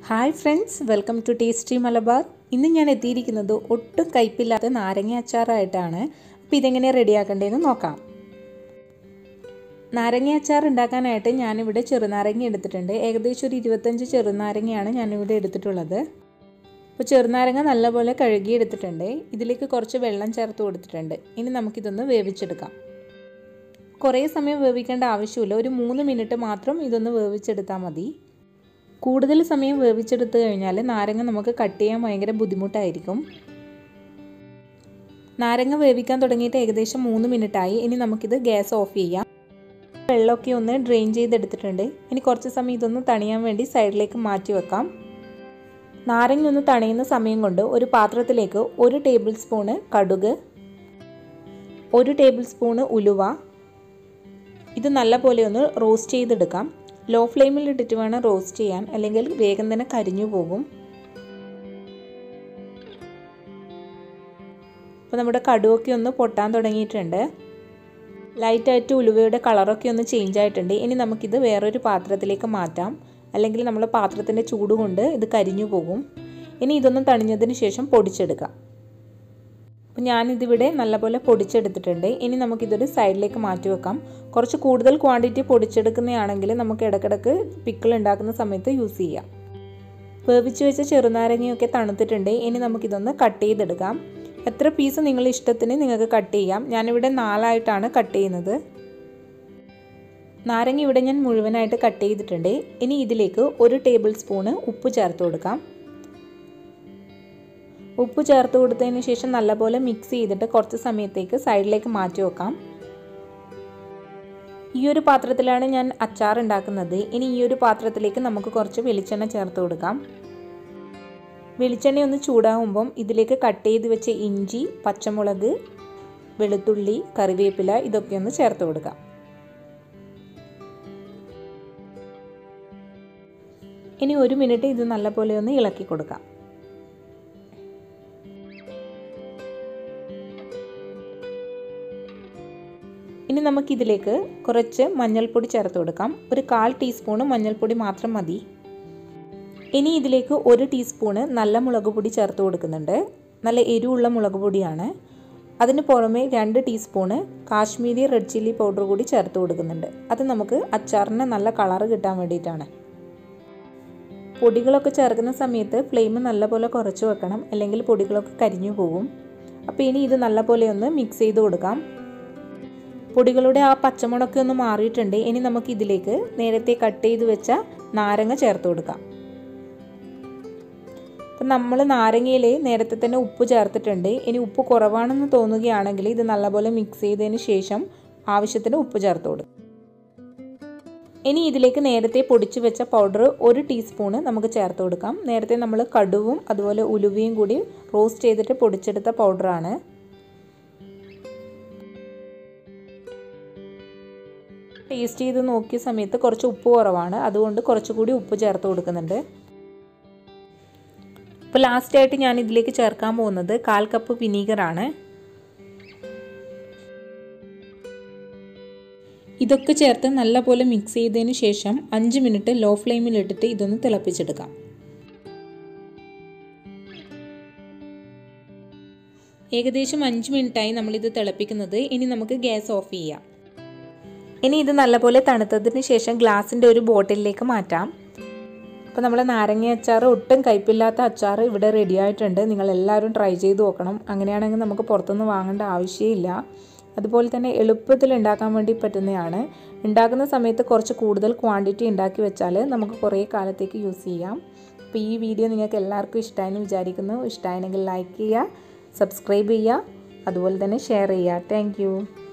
hi friends welcome to tasty Malabar ഇന്ന് ഞാൻ എത്തിയിരിക്കുന്നത് ഒട്ടും കയ്പില്ലാത്ത നാരങ്ങ അച്ചാറായിട്ടാണ് അപ്പോൾ ഇതെങ്ങനെ റെഡിയാക്കേണ്ടതെന്ന് നോക്കാം നാരങ്ങ അച്ചാർ ഉണ്ടാക്കാനായിട്ട് ഞാനിവിടെ ചെറുനാരങ്ങ എടുത്തിട്ടുണ്ട് ഏകദേശം ഒരു ഇരുപത്തഞ്ച് ചെറുനാരങ്ങയാണ് ഞാനിവിടെ എടുത്തിട്ടുള്ളത് അപ്പോൾ ചെറുനാരങ്ങ നല്ലപോലെ കഴുകി എടുത്തിട്ടുണ്ട് ഇതിലേക്ക് കുറച്ച് വെള്ളം ചേർത്ത് കൊടുത്തിട്ടുണ്ട് ഇനി നമുക്കിതൊന്ന് വേവിച്ചെടുക്കാം കുറേ സമയം വേവിക്കേണ്ട ആവശ്യമില്ല ഒരു മൂന്ന് മിനിറ്റ് മാത്രം ഇതൊന്ന് വേവിച്ചെടുത്താൽ മതി കൂടുതൽ സമയം വേവിച്ചെടുത്ത് കഴിഞ്ഞാൽ നാരങ്ങ നമുക്ക് കട്ട് ചെയ്യാൻ ഭയങ്കര ബുദ്ധിമുട്ടായിരിക്കും നാരങ്ങ വേവിക്കാൻ തുടങ്ങിയിട്ട് ഏകദേശം മൂന്ന് മിനിറ്റായി ഇനി നമുക്കിത് ഗ്യാസ് ഓഫ് ചെയ്യാം വെള്ളമൊക്കെ ഒന്ന് ഡ്രെയിൻ ചെയ്തെടുത്തിട്ടുണ്ട് ഇനി കുറച്ച് സമയം ഇതൊന്ന് തണിയാൻ വേണ്ടി സൈഡിലേക്ക് മാറ്റി വെക്കാം നാരങ്ങ ഒന്ന് തണിയുന്ന സമയം കൊണ്ട് ഒരു പാത്രത്തിലേക്ക് ഒരു ടേബിൾ സ്പൂണ് കടുക് ഒരു ടേബിൾ സ്പൂണ് ഉലുവ ഇത് നല്ലപോലെ ഒന്ന് റോസ്റ്റ് ചെയ്തെടുക്കാം ലോ ഫ്ലെയിമിൽ ഇട്ടിട്ട് വേണം റോസ്റ്റ് ചെയ്യാൻ അല്ലെങ്കിൽ വേഗം തന്നെ കരിഞ്ഞു പോകും അപ്പോൾ നമ്മുടെ കടുവൊക്കെ ഒന്ന് പൊട്ടാൻ തുടങ്ങിയിട്ടുണ്ട് ലൈറ്റായിട്ട് ഉലുവയുടെ കളറൊക്കെ ഒന്ന് ചേഞ്ച് ആയിട്ടുണ്ട് ഇനി നമുക്കിത് വേറൊരു പാത്രത്തിലേക്ക് മാറ്റാം അല്ലെങ്കിൽ നമ്മൾ പാത്രത്തിൻ്റെ ചൂട് കൊണ്ട് ഇത് കരിഞ്ഞു പോകും ഇനി ഇതൊന്ന് തണിഞ്ഞതിന് ശേഷം പൊടിച്ചെടുക്കാം അപ്പോൾ ഞാനിതിവിടെ നല്ലപോലെ പൊടിച്ചെടുത്തിട്ടുണ്ട് ഇനി നമുക്കിതൊരു സൈഡിലേക്ക് മാറ്റി വെക്കാം കുറച്ച് കൂടുതൽ ക്വാണ്ടിറ്റി പൊടിച്ചെടുക്കുന്നതാണെങ്കിൽ നമുക്ക് ഇടയ്ക്കിടയ്ക്ക് പിക്കിൾ ഉണ്ടാക്കുന്ന സമയത്ത് യൂസ് ചെയ്യാം വേവിച്ച് വെച്ച ചെറുനാരങ്ങയൊക്കെ തണുത്തിട്ടുണ്ട് ഇനി നമുക്കിതൊന്ന് കട്ട് ചെയ്തെടുക്കാം എത്ര പീസ് നിങ്ങളുടെ ഇഷ്ടത്തിന് നിങ്ങൾക്ക് കട്ട് ചെയ്യാം ഞാനിവിടെ നാലായിട്ടാണ് കട്ട് ചെയ്യുന്നത് നാരങ്ങ ഇവിടെ ഞാൻ മുഴുവനായിട്ട് കട്ട് ചെയ്തിട്ടുണ്ട് ഇനി ഇതിലേക്ക് ഒരു ടേബിൾ സ്പൂണ് ഉപ്പ് ചേർത്ത് കൊടുക്കാം ഉപ്പ് ചേർത്ത് കൊടുത്തതിന് ശേഷം നല്ലപോലെ മിക്സ് ചെയ്തിട്ട് കുറച്ച് സമയത്തേക്ക് സൈഡിലേക്ക് മാറ്റി വെക്കാം ഈ ഒരു പാത്രത്തിലാണ് ഞാൻ അച്ചാർ ഉണ്ടാക്കുന്നത് ഇനി ഈ ഒരു പാത്രത്തിലേക്ക് നമുക്ക് കുറച്ച് വെളിച്ചെണ്ണ ചേർത്ത് കൊടുക്കാം വെളിച്ചെണ്ണ ഒന്ന് ചൂടാകുമ്പം ഇതിലേക്ക് കട്ട് ചെയ്ത് വെച്ച ഇഞ്ചി പച്ചമുളക് വെളുത്തുള്ളി കറിവേപ്പില ഇതൊക്കെ ഒന്ന് ചേർത്ത് കൊടുക്കാം ഇനി ഒരു മിനിറ്റ് ഇത് നല്ലപോലെ ഒന്ന് ഇളക്കി കൊടുക്കാം ഇനി നമുക്കിതിലേക്ക് കുറച്ച് മഞ്ഞൾപ്പൊടി ചേർത്ത് കൊടുക്കാം ഒരു കാൽ ടീസ്പൂണ് മഞ്ഞൾപ്പൊടി മാത്രം മതി ഇനി ഇതിലേക്ക് ഒരു ടീസ്പൂണ് നല്ല മുളക് പൊടി ചേർത്ത് കൊടുക്കുന്നുണ്ട് നല്ല എരിവുള്ള മുളക് പൊടിയാണ് അതിന് പുറമെ രണ്ട് teaspoon Kashmiri red chilli powder കൂടി ചേർത്ത് കൊടുക്കുന്നുണ്ട് അത് നമുക്ക് അച്ചാറിന് നല്ല കളറ് കിട്ടാൻ വേണ്ടിയിട്ടാണ് പൊടികളൊക്കെ ചേർക്കുന്ന സമയത്ത് ഫ്ലെയിം നല്ലപോലെ കുറച്ച് വെക്കണം അല്ലെങ്കിൽ പൊടികളൊക്കെ കരിഞ്ഞു പോകും അപ്പോൾ ഇനി ഇത് നല്ലപോലെ ഒന്ന് മിക്സ് ചെയ്ത് കൊടുക്കാം പൊടികളുടെ ആ പച്ചമുളകൊക്കെ ഒന്ന് മാറിയിട്ടുണ്ട് ഇനി നമുക്ക് ഇതിലേക്ക് നേരത്തെ കട്ട് ചെയ്ത് വെച്ച നാരങ്ങ ചേർത്ത് കൊടുക്കാം അപ്പം നമ്മൾ നാരങ്ങയിൽ നേരത്തെ തന്നെ ഉപ്പ് ചേർത്തിട്ടുണ്ട് ഇനി ഉപ്പ് കുറവാണെന്ന് തോന്നുകയാണെങ്കിൽ ഇത് നല്ലപോലെ മിക്സ് ചെയ്തതിന് ശേഷം ആവശ്യത്തിന് ഉപ്പ് ചേർത്ത് കൊടുക്കും ഇനി ഇതിലേക്ക് നേരത്തെ പൊടിച്ചു വെച്ച പൗഡർ ഒരു ടീസ്പൂണ് നമുക്ക് ചേർത്ത് കൊടുക്കാം നേരത്തെ നമ്മൾ കടുവും അതുപോലെ ഉലുവയും കൂടി റോസ്റ്റ് ചെയ്തിട്ട് പൊടിച്ചെടുത്ത പൗഡറാണ് ടേസ്റ്റ് ചെയ്ത് നോക്കിയ സമയത്ത് കുറച്ച് ഉപ്പ് കുറവാണ് അതുകൊണ്ട് കുറച്ചുകൂടി ഉപ്പ് ചേർത്ത് കൊടുക്കുന്നുണ്ട് ഇപ്പോൾ ലാസ്റ്റായിട്ട് ഞാൻ ഇതിലേക്ക് ചേർക്കാൻ പോകുന്നത് കാൽ കപ്പ് വിനീഗറാണ് ഇതൊക്കെ ചേർത്ത് നല്ലപോലെ മിക്സ് ചെയ്തതിന് ശേഷം അഞ്ച് മിനിറ്റ് ലോ ഫ്ലെയിമിൽ ഇട്ടിട്ട് ഇതൊന്ന് തിളപ്പിച്ചെടുക്കാം ഏകദേശം അഞ്ച് മിനിറ്റായി നമ്മളിത് തിളപ്പിക്കുന്നത് ഇനി നമുക്ക് ഗ്യാസ് ഓഫ് ചെയ്യാം ഇനി ഇത് നല്ലപോലെ തണുത്തതിന് ശേഷം ഗ്ലാസിൻ്റെ ഒരു ബോട്ടിലിലേക്ക് മാറ്റാം അപ്പോൾ നമ്മൾ നാരങ്ങ അച്ചാർ ഒട്ടും കയ്പില്ലാത്ത അച്ചാർ ഇവിടെ റെഡി ആയിട്ടുണ്ട് നിങ്ങൾ എല്ലാവരും ട്രൈ ചെയ്ത് നോക്കണം അങ്ങനെയാണെങ്കിൽ നമുക്ക് പുറത്തുനിന്ന് വാങ്ങേണ്ട ആവശ്യമില്ല അതുപോലെ തന്നെ എളുപ്പത്തിൽ ഉണ്ടാക്കാൻ വേണ്ടി പറ്റുന്നതാണ് ഉണ്ടാക്കുന്ന സമയത്ത് കുറച്ച് കൂടുതൽ ക്വാണ്ടിറ്റി ഉണ്ടാക്കി വെച്ചാൽ നമുക്ക് കുറേ കാലത്തേക്ക് യൂസ് ചെയ്യാം അപ്പോൾ ഈ വീഡിയോ നിങ്ങൾക്ക് എല്ലാവർക്കും ഇഷ്ടമായെന്ന് വിചാരിക്കുന്നു ഇഷ്ടമായെങ്കിൽ ലൈക്ക് ചെയ്യുക സബ്സ്ക്രൈബ് ചെയ്യുക അതുപോലെ തന്നെ ഷെയർ ചെയ്യുക താങ്ക്